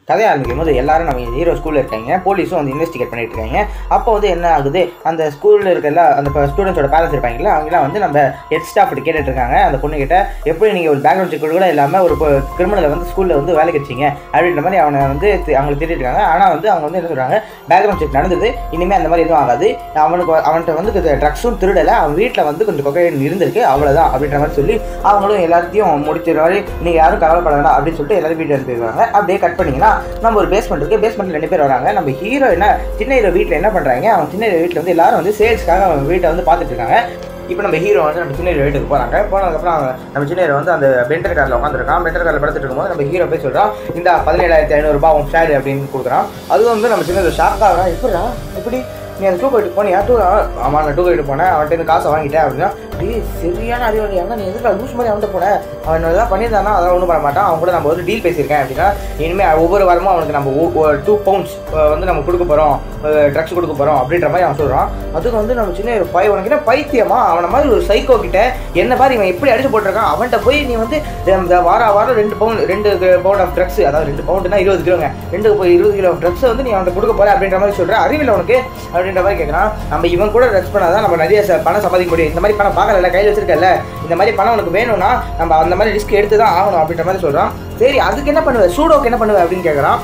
கதை ஆரம்பிக்கும் போது எல்லாரும் நம்ம ஹீரோ ஸ்கூலில் இருக்காங்க போலீஸும் வந்து இன்வெஸ்டிகேட் பண்ணிட்டு இருக்காங்க அப்போ வந்து என்ன ஆகுது அந்த ஸ்கூலில் இருக்க எல்லா அந்த ஸ்டூடெண்ட்ஸோட பேரண்ட்ஸ் இருப்பாங்கல்ல அவங்களாம் வந்து நம்ம ஹெட் ஸ்டாஃப் கேட்டுட்டு இருக்காங்க அந்த பொண்ணு கிட்ட எப்படி நீங்கள் ஒரு பேக்ரவுண்ட் செக் கூட இல்லாமல் ஒரு கிரிமினலை வந்து ஸ்கூலில் வந்து வேலைக்கு வச்சிங்க அப்படின்ற மாதிரி அவனை வந்து தி- அவங்களுக்கு திட்டிட்டு இருக்காங்க ஆனால் வந்து அவங்க வந்து என்ன சொல்கிறாங்க பேக்ரவுண்ட் செக் நடந்தது இனிமேல் அந்த மாதிரி எதுவும் ஆகாது அவனுக்கு அவன்கிட்ட வந்து ட்ரக்ஸும் திருடலை அவன் வீட்டில் வந்து கொஞ்சம் கொக்கைன் இருந்திருக்கு அவ்வளோதான் அப்படின்ற மாதிரி சொல்லி அவங்களும் எல்லாத்தையும் முடிச்சிற மாதிரி நீங்கள் யாரும் கவலைப்பட வேண்டாம் அப்படின்னு சொல்லிட்டு எல்லாரும் வீட்டு அனுப்பிடுவாங்க அப்படியே கட் பண்ணிங்கன்னா நம்ம ஒரு பேஸ்மெண்ட் இருக்கு பேஸ்மெண்ட்டில் ரெண்டு பேர் வராங்க நம்ம ஹீரோ என்ன சின்ன ஹீரோ வீட்டில் என்ன பண்ணுறாங்க அவன் சின்ன ஹீரோ வீட்டில் வந்து எல்லாரும் வந்து சேல்ஸ்க்காக அவன் வீட்டை வந்து பார்த்துட்டு இருக்காங்க இப்போ நம்ம ஹீரோ வந்து நம்ம சின்ன ஹீரோ வீட்டுக்கு போகிறாங்க போனதுக்கப்புறம் அவங்க நம்ம சின்ன ஹீரோ வந்து அந்த பென்டர் காரில் உட்காந்துருக்கான் பென்டர் காரில் படுத்துட்டு இருக்கும்போது நம்ம ஹீரோ போய் சொல்கிறான் இந்த பதினேழாயிரத்தி ஐநூறுரூபா உன் ஷேர் அப்படின்னு கொடுக்குறான் அதுவும் வந்து நம்ம சின்ன ஷாக் ஆகிறான் எப்படிடா எப்படி நீ அந்த டூ போயிட்டு போனியா டூ ஆமாம் நான் டூ போயிட்டு போனேன் அவன்கிட்ட இருந்து காசை வாங்கிட்டேன் அப்படின்னா டேய் சரியான அறிவாளி அண்ணா நீ எதுக்கு லூஸ் மாதிரி அவன்கிட்ட போனேன் அவன் எதாவது பண்ணியிருந்தானா அதெல்லாம் ஒன்றும் பண்ண மாட்டான் அவன் கூட நம்ம வந்து டீல் பேசியிருக்கேன் அப்படின்னா இனிமேல் ஒவ்வொரு வாரமும் அவனுக்கு நம்ம டூ பவுண்ட்ஸ் வந்து நம்ம கொடுக்க போகிறோம் ட்ரக்ஸ் கொடுக்க போகிறோம் அப்படின்ற மாதிரி அவன் சொல்கிறான் அதுக்கு வந்து நம்ம சின்ன ஒரு பை உனக்கு என்ன பைத்தியமா அவனை மாதிரி ஒரு சைக்கோ கிட்ட என்ன மாதிரி இவன் எப்படி அடிச்சு போட்டிருக்கான் அவன்கிட்ட போய் நீ வந்து இந்த வார வாரம் ரெண்டு பவுண்ட் ரெண்டு பவுண்ட் ஆஃப் ட்ரக்ஸ் அதாவது ரெண்டு பவுண்டுனா இருபது கிலோங்க ரெண்டு போய் இருபது கிலோ ட்ரக்ஸ் வந்து நீ அவன்கிட்ட கொடுக்க போற அப்படின்ற மாதிரி சொல்ற அறிவில் உனக்கு அப்படின்ற மாதிரி கேட்குறான் நம்ம இவன் கூட ட்ரக்ஸ் பண்ணாதான் நம்ம நிறைய ச- பணம் சம்பாதிக்க முடியும் இந்த மாதிரி பணம் பார்க்கல கையில் வச்சிருக்கல இந்த மாதிரி பணம் உனக்கு வேணும்னா நம்ம அந்த மாதிரி ரிஸ்க் எடுத்து தான் ஆகணும் அப்படின்ற மாதிரி சொல்றான் சரி அதுக்கு என்ன பண்ணுவ சூடோக்கு என்ன பண்ணுவ அப்படின்னு கேட்குறான்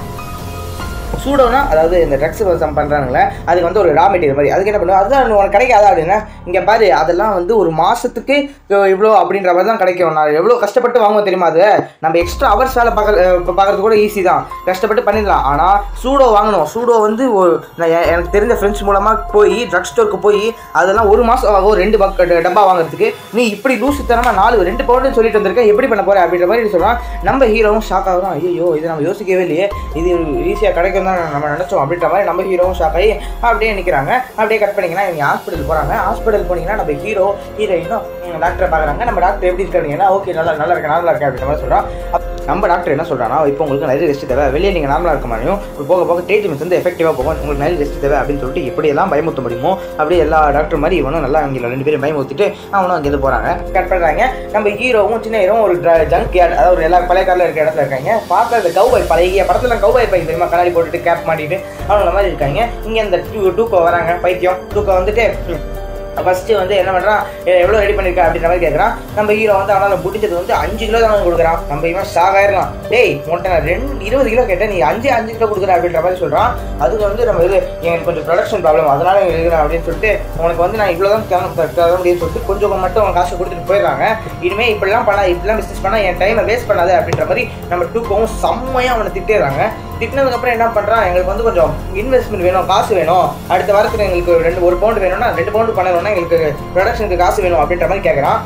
சூடோனா அதாவது இந்த ட்ரக்ஸ் சம் பண்ணுறாங்களே அதுக்கு வந்து ஒரு ரா மெட்டீரியல் மாதிரி அதுக்கு என்ன பண்ணுவோம் அதுதான் உனக்கு கிடைக்காதா அப்படின்னா இங்கே பாரு அதெல்லாம் வந்து ஒரு மாதத்துக்கு இவ்வளோ அப்படின்ற மாதிரி தான் கிடைக்கும் நான் எவ்வளோ கஷ்டப்பட்டு வாங்குவோம் தெரியுமா அது நம்ம எக்ஸ்ட்ரா ஹவர்ஸ் வேலை பார்க்க பார்க்கறது கூட ஈஸி தான் கஷ்டப்பட்டு பண்ணிடலாம் ஆனால் சூடோ வாங்கணும் சூடோ வந்து ஒரு நான் எ- எனக்கு தெரிஞ்ச ஃப்ரெண்ட்ஸ் மூலமாக போய் ட்ரக் ஸ்டோருக்கு போய் அதெல்லாம் ஒரு மாதம் ஆகும் ரெண்டு பக் டப்பா வாங்குறதுக்கு நீ இப்படி லூசுத்தனமாக நாலு ரெண்டு பவுண்டு சொல்லிட்டு வந்திருக்க எப்படி பண்ண போற அப்படின்ற மாதிரி சொல்கிறான் நம்ம ஹீரோவும் ஷாக் ஆகுறோம் ஐயோ இது நம்ம யோசிக்கவே இல்லையே இது ஈஸியாக கிடைக்கும் தான் நம்ம நினச்சோம் அப்படின்ற மாதிரி நம்ம ஹீரோவும் ஷாக் ஆகி அப்படியே நிற்கிறாங்க அப்படியே கட் பண்ணிங்கன்னா இவங்க ஹாஸ்பிட்டல் போகிறாங்க ஹாஸ்பிட்டல் போனீங்கன்னா நம்ம ஹீரோ ஹீரோயினும் டாக்டரை பார்க்குறாங்க நம்ம டாக்டர் எப்படி இருக்காங்கன்னா ஓகே நல்லா நல்லா இருக்கேன் நல்லா இருக்கேன் அப்படின்ற மாதிரி சொல்கிறோம் நம்ம டாக்டர் என்ன சொல்கிறாங்கன்னா இப்போ உங்களுக்கு நிறைய ரெஸ்ட் தேவை வெளியே நீங்கள் நார்மலாக இருக்க மாதிரியும் போக போக ட்ரீட்மெண்ட் வந்து எஃபெக்டிவாக போகும் உங்களுக்கு நிறைய ரெஸ்ட் தேவை அப்படின்னு சொல்லிட்டு எப்படியெல்லாம் பயமுத்த முடியுமோ அப்படியே எல்லா டாக்டர் மாதிரி இவனும் நல்லா அவங்க ரெண்டு பேரும் பயமுத்திட்டு அவனும் அங்கேருந்து போகிறாங்க கட் பண்ணுறாங்க நம்ம ஹீரோவும் சின்ன ஹீரோவும் ஒரு ஜங்க் யார்ட் அதாவது ஒரு எல்லா பழைய காரில் இருக்க இடத்துல இருக்காங்க பார்த்தா அந்த கௌபாய் பழைய படத்தில் கௌபாய் பைக் தெரியுமா கண்ணாடி போட்டுட்டு கேப் மாட்டிட்டு அவங்க மாதிரி இருக்காங்க இங்கே இந்த டூ டூக்கோ வராங்க பைத்தியம் டூக்கோ வந்துட்டு ஃபஸ்ட்டு வந்து என்ன பண்ணுறான் எவ்வளோ ரெடி பண்ணியிருக்க அப்படின்ற மாதிரி கேட்குறான் நம்ம ஹீரோ வந்து அவனால் முடிஞ்சது வந்து அஞ்சு கிலோ தான் அவனுக்கு கொடுக்குறான் நம்ம இவன் சாகாயிரலாம் டேய் உன்ட்ட நான் ரெண்டு இருபது கிலோ கேட்டேன் நீ அஞ்சு அஞ்சு கிலோ கொடுக்குற அப்படின்ற மாதிரி சொல்கிறான் அதுக்கு வந்து நம்ம இது எனக்கு கொஞ்சம் ப்ரொடக்ஷன் ப்ராப்ளம் அதனால இருக்கிறேன் அப்படின்னு சொல்லிட்டு உனக்கு வந்து நான் இவ்வளோ தான் தர முடியும்னு சொல்லிட்டு கொஞ்சம் மட்டும் அவன் காசு கொடுத்துட்டு போயிடுறாங்க இனிமேல் இப்படிலாம் பண்ணா இப்படிலாம் பிஸ்னஸ் பண்ணால் என் டைமை வேஸ்ட் பண்ணாது அப்படின்ற மாதிரி நம்ம டூக்கவும் செம்மையாக அவனை திட்டிடுறாங்க திட்டினதுக்கப்புறம் என்ன பண்ணுறான் எங்களுக்கு வந்து கொஞ்சம் இன்வெஸ்ட்மெண்ட் வேணும் காசு வேணும் அடுத்த வாரத்தில் எங்களுக்கு ஒரு ரெண்டு ஒரு பவுண்டு வேணும்னா ரெண்டு பவுண்டு பண்ணணும்னா எங்களுக்கு ப்ரொடக்ஷனுக்கு காசு வேணும் அப்படின்ற மாதிரி கேட்குறான்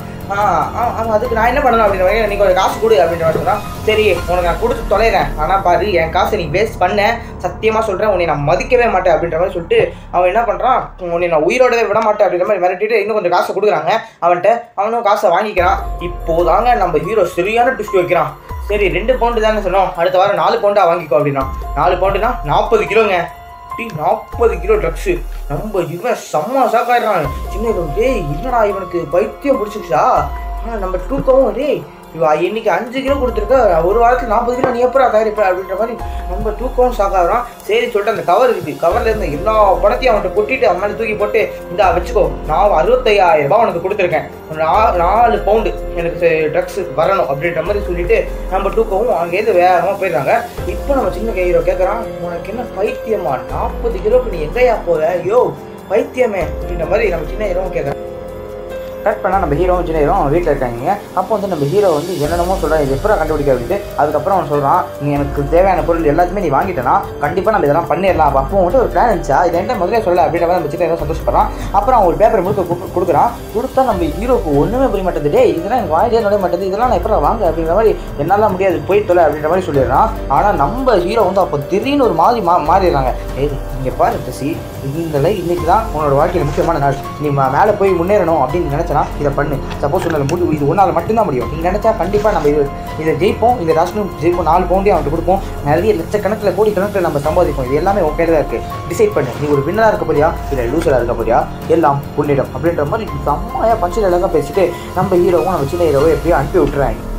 அவன் அதுக்கு நான் என்ன பண்ணணும் அப்படின்ற மாதிரி நீ கொஞ்சம் காசு கொடு அப்படின்ற மாதிரி சொன்னான் சரி உனக்கு நான் கொடுத்து தொலைறேன் ஆனால் பாரு என் காசை நீ வேஸ்ட் பண்ண சத்தியமாக சொல்கிறேன் உன்னை நான் மதிக்கவே மாட்டேன் அப்படின்ற மாதிரி சொல்லிட்டு அவன் என்ன பண்ணுறான் உன்னை நான் உயிரோடவே விட மாட்டேன் அப்படின்ற மாதிரி மிரட்டிட்டு இன்னும் கொஞ்சம் காசை கொடுக்குறாங்க அவன்கிட்ட அவனும் காசை வாங்கிக்கிறான் இப்போதாங்க நம்ம ஹீரோ சரியான ட்விஸ்ட் வைக்கிறான் சரி ரெண்டு பவுண்டு தானே சொன்னோம் அடுத்த வாரம் நாலு பவுண்டா வாங்கிக்கோ அப்படின்னா நாலு பவுண்டுனா நாற்பது கிலோங்க டேய் நாற்பது கிலோ ட்ரக்ஸு நம்ம இவன் செம்ம சாக்காயிடுறான் சின்ன இவன் டேய் என்னடா இவனுக்கு பைத்தியம் பிடிச்சிருச்சா ஆனால் நம்ம டூக்கவும் டேய் இவ இன்னைக்கு அஞ்சு கிலோ கொடுத்துருக்க ஒரு வாரத்தில் நாற்பது கிலோ நீ எப்படா தயாரிப்ப அப்படின்ற மாதிரி நம்ம தூக்கம் சாக்காகிறோம் சரி சொல்லிட்டு அந்த கவர் இருக்குது கவர்ல இருந்த எல்லா பணத்தையும் அவன்கிட்ட கொட்டிட்டு அவன் மேலே தூக்கி போட்டு இந்தா வச்சுக்கோ நான் அறுபத்தையாயிரம் ரூபாய் உனக்கு கொடுத்துருக்கேன் நா- நாலு பவுண்டு எனக்கு ட்ரக்ஸ் வரணும் அப்படின்ற மாதிரி சொல்லிட்டு நம்ம தூக்கவும் அங்கேருந்து வேகமாக போயிடுறாங்க இப்போ நம்ம சின்ன கையோ கேட்குறான் உனக்கு என்ன பைத்தியமா நாற்பது கிலோக்கு நீ எங்கேயா போற யோ பைத்தியமே அப்படின்ற மாதிரி நம்ம சின்ன ஹீரோவும் கேட்குறேன் கட் பண்ணால் நம்ம ஹீரோவும் சின்ன ஹீரோ வீட்டில் இருக்காங்க அப்போ வந்து நம்ம ஹீரோ வந்து என்னென்னமோ சொல்கிறான் இது எப்பறம் கண்டுபிடிக்க அப்படின்ட்டு அதுக்கப்புறம் அவன் சொல்கிறான் நீ எனக்கு தேவையான பொருள் எல்லாத்தையுமே நீ வாங்கிட்டனா கண்டிப்பாக நம்ம இதெல்லாம் பண்ணிடலாம் அப்போ வந்துட்டு ஒரு பிளான் இருந்துச்சா இது என்ன முதல்ல சொல்ல அப்படின்ற மாதிரி நம்ம சின்ன ஹீரோ சந்தோஷப்படுறான் அப்புறம் அவன் ஒரு பேப்பர் முழுக்க கு- கொடுக்குறான் கொடுத்தா நம்ம ஹீரோக்கு ஒன்றுமே புரிய மாட்டேது டேய் இதெல்லாம் எனக்கு வாயிலே நுழைய மாட்டேது இதெல்லாம் நான் எப்பறம் வாங்க அப்படின்ற மாதிரி என்னால் முடியாது போய் தொலை அப்படின்ற மாதிரி சொல்லிடுறான் ஆனால் நம்ம ஹீரோ வந்து அப்போ திடீர்னு ஒரு மாதிரி மா மாறிடுறாங்க ஏய் இங்கே பாரு தசி இந்த லை இன்னைக்கு தான் உன்னோட வாழ்க்கையில் முக்கியமான நாள் நீ ம- மேலே போய் முன்னேறணும் அப்படின்னு நினச்சனா இதை பண்ணு சப்போஸ் உன்னால் முடி இது ஒன்றால் மட்டும்தான் முடியும் நீ நினச்சா கண்டிப்பாக நம்ம இது இதை ஜெயிப்போம் இந்த ராஷ்டிரம் ஜெயிப்போம் நாலு பவுண்டையும் அவன்கிட்ட கொடுப்போம் நிறைய லட்சக்கணக்கில் கோடி கணக்கில் நம்ம சம்பாதிப்போம் இது எல்லாமே உன் கையில் தான் இருக்குது டிசைட் பண்ணு நீ ஒரு வின்னராக இருக்க போறியா இல்லை லூசராக இருக்க போறியா எல்லாம் உன்னிடம் அப்படின்ற மாதிரி செம்மையாக பஞ்சில் அழகாக பேசிட்டு நம்ம ஹீரோவும் நம்ம சின்ன ஹீரோவை எப்படியோ அனுப்பி விட்டுறாங்க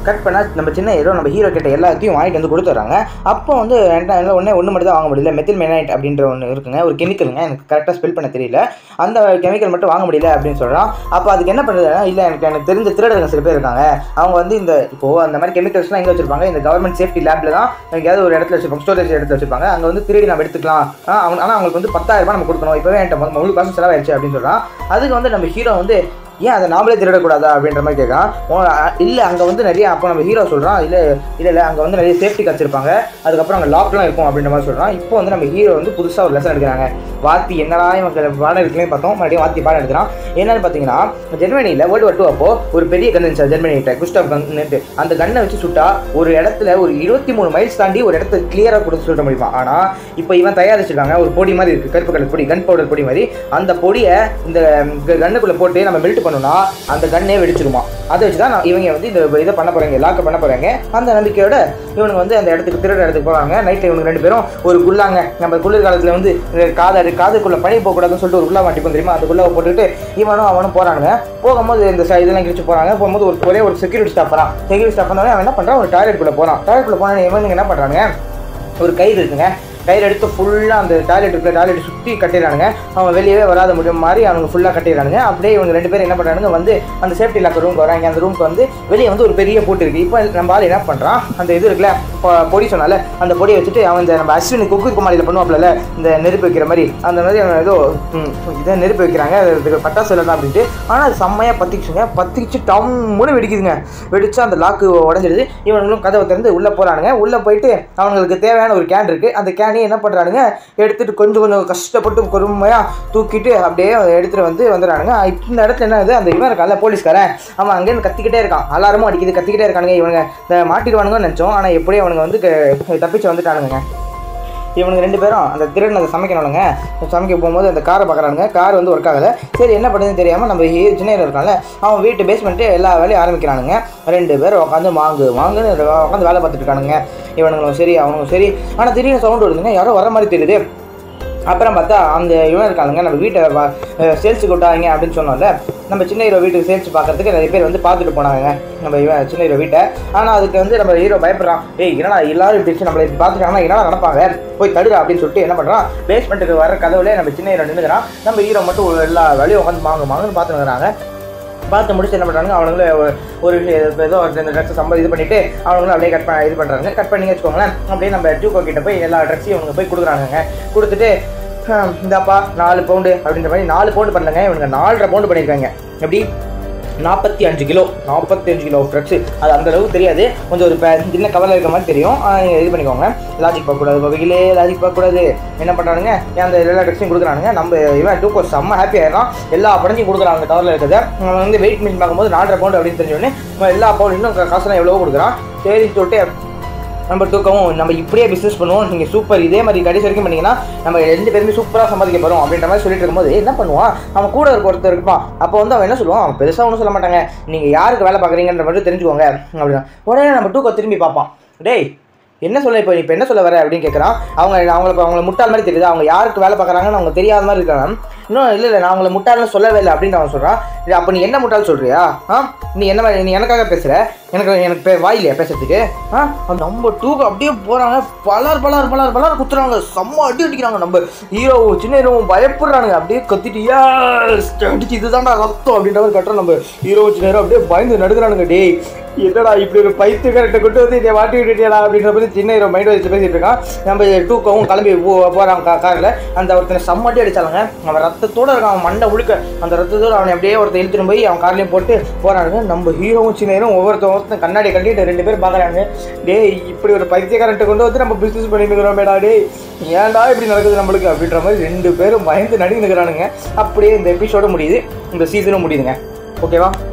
கட் பண்ணால் நம்ம சின்ன ஹீரோ நம்ம ஹீரோ கிட்ட எல்லாத்தையும் வாங்கிட்டு வந்து கொடுத்துட்றாங்க அப்போ வந்து என்கிட்ட என்கிட்ட ஒன்றே ஒன்று மட்டும் தான் வாங்க முடியல மெத்தில் மெனைட் அப்படின்ற ஒன்று இருக்குங்க ஒரு கெமிக்கலுங்க எனக்கு கரெக்டாக ஸ்பெல் பண்ண தெரியல அந்த கெமிக்கல் மட்டும் வாங்க முடியல அப்படின்னு சொல்கிறான் அப்போ அதுக்கு என்ன பண்ணுறதுனா இல்லை எனக்கு எனக்கு தெரிஞ்ச திருடருங்க சில பேர் இருக்காங்க அவங்க வந்து இந்த இப்போது அந்த மாதிரி கெமிக்கல்ஸ்லாம் எங்கே வச்சிருப்பாங்க இந்த கவர்மெண்ட் சேஃப்டி லேபில் தான் எங்கேயாவது ஒரு இடத்துல வச்சிருப்பாங்க ஸ்டோரேஜ் இடத்துல வச்சிருப்பாங்க அங்கே வந்து திருடி நம்ம எடுத்துக்கலாம் ஆ, அவங்க ஆனால் அவங்களுக்கு வந்து பத்தாயிரம் ரூபாய் நம்ம கொடுக்கணும் இப்போவே என்கிட்ட வந்து முழு காசு செலவாயிருச்சு அப்படின்னு சொல்கிறான் அதுக்கு வந்து நம்ம ஹீரோ வந்து ஏன் அதை நாமளே திருடக்கூடாதா அப்படின்ற மாதிரி கேட்குறான் இல்லை அங்கே வந்து நிறைய அப்போ நம்ம ஹீரோ சொல்கிறான் இல்லை இல்லை இல்லை அங்கே வந்து நிறைய சேஃப்டி வச்சிருப்பாங்க அதுக்கப்புறம் அங்கே லாக்லாம் இருக்கும் அப்படின்ற மாதிரி சொல்கிறான் இப்போ வந்து நம்ம ஹீரோ வந்து புதுசாக ஒரு லெசன் எடுக்கிறாங்க வாத்தி என்னடா இவங்க பாடம் எடுக்கலன்னு பார்த்தோம் மறுபடியும் வாத்தி பாடம் எடுக்கிறான் என்னன்னு பார்த்தீங்கன்னா ஜெர்மனியில் வேர்ல்டு வார் டூ அப்போ ஒரு பெரிய கன் இருந்துச்சு ஜெர்மனிகிட்ட குஸ்டாப் கன்னுட்டு அந்த கன்னை வச்சு சுட்டா ஒரு இடத்துல ஒரு இருபத்தி மூணு மைல்ஸ் தாண்டி ஒரு இடத்த கிளியராக கொடுத்து சுட்ட முடியுமா ஆனால் இப்போ இவன் தயாரிச்சிருக்காங்க ஒரு பொடி மாதிரி இருக்குது கருப்பு கலர் பொடி கன் பவுடர் பொடி மாதிரி அந்த பொடியை இந்த கன்னுக்குள்ளே போட்டு நம்ம மெல்ட் பண்ணோம்னா அந்த கன்னே வெடிச்சிருமா அதை வச்சு தான் நான் இவங்க வந்து இந்த இதை பண்ண போகிறாங்க லாக் பண்ண போகிறாங்க அந்த நம்பிக்கையோட இவனுங்க வந்து அந்த இடத்துக்கு திருட இடத்துக்கு போகிறாங்க நைட்டில் இவனுக்கு ரெண்டு பேரும் ஒரு குள்ளாங்க நம்ம குளிர் காலத்தில் வந்து காது காதுக்குள்ளே பனி போகக்கூடாதுன்னு சொல்லிட்டு ஒரு குள்ளா மாட்டிப்போம் தெரியுமா அந்த குள்ளா போட்டுக்கிட்டு இவனும் அவனும் போகிறானுங்க போகும்போது இந்த ச- இதெல்லாம் கிழிச்சு போகிறாங்க போகும்போது ஒரு ஒரே ஒரு செக்யூரிட்டி ஸ்டாஃப் வரான் செக்யூரிட்டி ஸ்டாஃப் வந்தவொடனே அவன் என்ன பண்ணுறான் ஒரு டாய்லெட்டுக்குள்ளே போகிறான் டாய்லெட்டுக்குள்ளே போனோடனே இவனுங்க என்ன பண்ணுறாங்க ஒரு கயிறு இருக்குங்க கயிறு எடுத்து ஃபுல்லாக அந்த டாய்லெட் இருக்கிற டாய்லெட் சுற்றி கட்டிடுறானுங்க அவன் வெளியவே வராத முடியும் மாதிரி அவங்க ஃபுல்லாக கட்டிடுறானுங்க அப்படியே இவங்க ரெண்டு பேரும் என்ன பண்ணுறானுங்க வந்து அந்த சேஃப்டி லாக்கர் ரூம்க்கு வராங்க அந்த ரூம்க்கு வந்து வெளியே வந்து ஒரு பெரிய பூட்டு இருக்குது இப்போ நம்ம ஆள் என்ன பண்ணுறான் அந்த இது இருக்குல்ல பொ- பொடி சொன்னால அந்த பொடியை வச்சுட்டு அவன் இந்த நம்ம அஸ்வினி குக்கு குமாரியில் பண்ணுவாப்ல இந்த நெருப்பு வைக்கிற மாதிரி அந்த மாதிரி அவன் ஏதோ ம், இதை நெருப்பு வைக்கிறாங்க அது இதுக்கு பட்டாசு இல்லை தான் அப்படின்ட்டு ஆனால் அது செம்மையாக பற்றிச்சுங்க பற்றிச்சு டம்முன்னு வெடிக்குதுங்க வெடிச்சா அந்த லாக்கு உடஞ்சிடுது இவனுங்களும் கதவை திறந்து உள்ளே போகிறானுங்க உள்ளே போயிட்டு அவங்களுக்கு தேவையான ஒரு கேன் இருக்குது அந்த கேனையும் என்ன பண்ணுறானுங்க எடுத்துகிட்டு கொஞ்சம் கொஞ்சம் கஷ்டப்பட்டு பொறுமையாக தூக்கிட்டு அப்படியே எடுத்துகிட்டு வந்து வந்துடுறானுங்க இந்த இடத்துல என்ன ஆகுது அந்த இவன் இருக்கான்ல போலீஸ்காரன் அவன் அங்கேருந்து கத்திக்கிட்டே இருக்கான் அலாரமும் அடிக்குது கத்திக்கிட்டே இருக்கானுங்க இவனுங்க இந்த மாட்டிடுவானுங்கன்னு நினச்சோம் ஆனால் எப்படியும் அவனுங்க வந்து க- தப்பிச்சு வந்துட்டானுங்க இவனுங்க ரெண்டு பேரும் அந்த திருடன் அதை சமைக்கணுங்க சமைக்க போகும்போது அந்த காரை பார்க்குறானுங்க கார் வந்து ஒர்க் ஆகலை சரி என்ன பண்ணுதுன்னு தெரியாமல் நம்ம ஹீ- சின்ன ஹீரோ இருக்கான்ல அவன் வீட்டு பேஸ்மெண்ட்டு எல்லா வேலையும் ஆரம்பிக்கிறானுங்க ரெண்டு பேரும் உட்காந்து மாங்கு மாங்குன்னு உட்காந்து வேலை பார்த்துட்டு இருக்கானுங்க இவனுங்களும் சரி அவனுங்களும் சரி ஆனால் திடீர்னு சவுண்ட் வருதுங்க யாரோ வர மாதிரி தெரியுது அப்புறம் பார்த்தா அந்த இவன் இருக்கானுங்க நம்ம வீட்டை சேல்ஸுக்கு விட்டாங்க அப்படின்னு சொன்னோம்ல நம்ம சின்ன ஹீரோ வீட்டுக்கு சேல்ஸ் பார்க்கறதுக்கு நிறைய பேர் வந்து பார்த்துட்டு போனாங்க நம்ம இவன் சின்ன ஹீரோ வீட்டை ஆனால் அதுக்கு வந்து நம்ம ஹீரோ பயப்படுறான் ஏய் என்னடா எல்லாரும் இப்படி இருந்துச்சு நம்மளை இப்படி பார்த்துட்டாங்கன்னா என்னடா நடப்பாங்க போய் தடுடா அப்படின்னு சொல்லிட்டு என்ன பண்ணுறான் பேஸ்மெண்ட்டுக்கு வர கதவுல நம்ம சின்ன ஹீரோ நின்றுக்கிறான் நம்ம ஹீரோ மட்டும் எல்லா வேலையும் உட்காந்து வாங்க வாங்கன்னு பார்த்துட்டு வராங்க பார்த்து முடிச்சு என்ன பண்ணுறாங்க அவனுங்களே ஒரு- ஒரு விஷயம் ஏதோ இந்த ட்ரெஸ்ஸை சம்பளம் இது பண்ணிட்டு அவங்களும் அப்படியே கட் பண்ண இது பண்ணுறாங்க கட் பண்ணி வச்சுக்கோங்களேன் அப்படியே நம்ம டூகோ கிட்ட போய் எல்லா ட்ரெஸ்ஸையும் இவங்க போய் கொடுக்குறாங்க கொடுத்துட்டு ஹம், இந்தாப்பா நாலு பவுண்டு அப்படின்ற மாதிரி நாலு பவுண்டு பண்ணலங்க இவனுங்க நாலரை பவுண்டு பண்ணியிருக்காங்க எப்படி நாற்பத்தி அஞ்சு கிலோ நாற்பத்தி அஞ்சு கிலோ ஃப்ரெக்ஸு அது அந்த அளவுக்கு தெரியாது கொஞ்சம் ஒரு பே- சின்ன கவரில் இருக்க மாதிரி தெரியும் ஆனா, நீங்க இது பண்ணிக்கோங்க லாஜிக் பார்க்கக்கூடாது பவிகளே லாஜிக் பார்க்கக்கூடாது என்ன பண்ணுறானுங்க ஏன் அந்த எல்லா ட்ரெஸ்ஸையும் கொடுக்குறானுங்க நம்ம இவன் டூக்கோ செம்ம ஹாப்பி ஆயிடலாம் எல்லா படத்தையும் கொடுக்குறான் அந்த கவரில் இருக்கிறத அவன் வந்து வெயிட் மிஷின் பார்க்கும்போது நாலரை பவுண்டு அப்படின்னு தெரிஞ்சோடனே இவன் எல்லா பவுண்ட் இன்னும் கா- காசுலாம் எவ்வளவோ கொடுக்குறான் சரின்னு சொல்லிட்டு நம்ம தூக்கவும் நம்ம இப்படியே பிஸ்னஸ் பண்ணுவோம் நீங்கள் சூப்பர் இதே மாதிரி கடைசி வரைக்கும் பண்ணீங்கன்னா நம்ம ரெண்டு பேருமே சூப்பராக சம்பாதிக்க போகிறோம் அப்படின்ற மாதிரி சொல்லிட்டு இருக்கும்போது என்ன பண்ணுவான் அவன் கூட இருக்க ஒருத்தர் இருப்பான் அப்போ வந்து அவன் என்ன சொல்லுவான் அவன் பெருசாக ஒன்றும் சொல்ல மாட்டாங்க நீங்கள் யாருக்கு வேலை பார்க்குறீங்கன்ற மட்டும் தெரிஞ்சுக்கோங்க அப்படின்னா உடனே நம்ம டூக்கோ திரும்பி பார்ப்பான் டேய் என்ன சொல்ல இப்போ இப்போ என்ன சொல்ல வர அப்படின்னு கேட்குறான் அவங்க அவங்களுக்கு அவங்கள முட்டாள் மாதிரி தெரியுது அவங்க யாருக்கு வேலை பார்க்குறாங்கன்னு அவங்க தெரியாத மாதிரி இருக்காங்க இன்னும் இல்லை இல்லை நான் அவங்கள முட்டாள்னு சொல்லவே இல்லை அப்படின்னு அவன் சொல்கிறான் இது அப்போ நீ என்ன முட்டாள் சொல்கிறியா ஆ நீ என்ன மாதிரி- நீ எனக்காக பேசுகிற எனக்கு எனக்கு பே வாய் இல்லையா பேசுறதுக்கு ஆ அந்த நம்ம டூக்கு அப்படியே போகிறாங்க பலர் பலர் பலர் பலர் குத்துறாங்க செம்ம அடி அடிக்கிறாங்க நம்ம ஹீரோவும் சின்ன ஹீரோவும் பயப்படுறானுங்க அப்படியே கத்திட்டு "Yes!" அடிச்சு இதுதான்டா ரத்தம் அப்படின்ற மாதிரி கட்டுறோம் நம்ம ஹீரோவும் சின்ன ஹீரோ அப்படியே பயந்து நடுக்கிறானுங்க டேய் என்னடா இப்படி ஒரு பைத்தியக்காரத்தை கொண்டு வந்து இதை மாட்டி விட்டுட்டியடா அப்படின்ற மாதிரி சின்ன ஹீரோ மைண்ட் வச்சு பேசிட்டு இருக்கான் நம்ம டூக்கவும் கிளம்பி போ போகிறான் கா காரில் அந்த ஒருத்தனை செம்மட்டி அடிச்சாலுங்க அவன் ரத்தத்தோட இருக்கான் அவன் மண்டை முழுக்க அந்த ரத்தத்தோட அவனை அப்படியே ஒருத்தன் இழுத்துட்டு போய் அவன் கார்லையும் போட்டு போறானுங்க நம்ம ஹீரோவும் சின்ன ஹீரோ ஒவ்வொருத்தன் ஒருத்தன் கண்ணாடி கட்டிட்டு ரெண்டு பேரும் பார்க்குறாங்க டேய் இப்படி ஒரு பைத்தியக்காரன்ட்ட கொண்டு வந்து நம்ம பிஸ்னஸ் பண்ணிட்டு இருக்கிறோமேடா டேய் ஏன்டா இப்படி நடக்குது நம்மளுக்கு அப்படின்ற மாதிரி ரெண்டு பேரும் பயந்து நடுங்கி நிற்கிறானுங்க அப்படியே இந்த எபிசோட முடியுது இந்த சீசனும் முடியுதுங்க ஓகேவா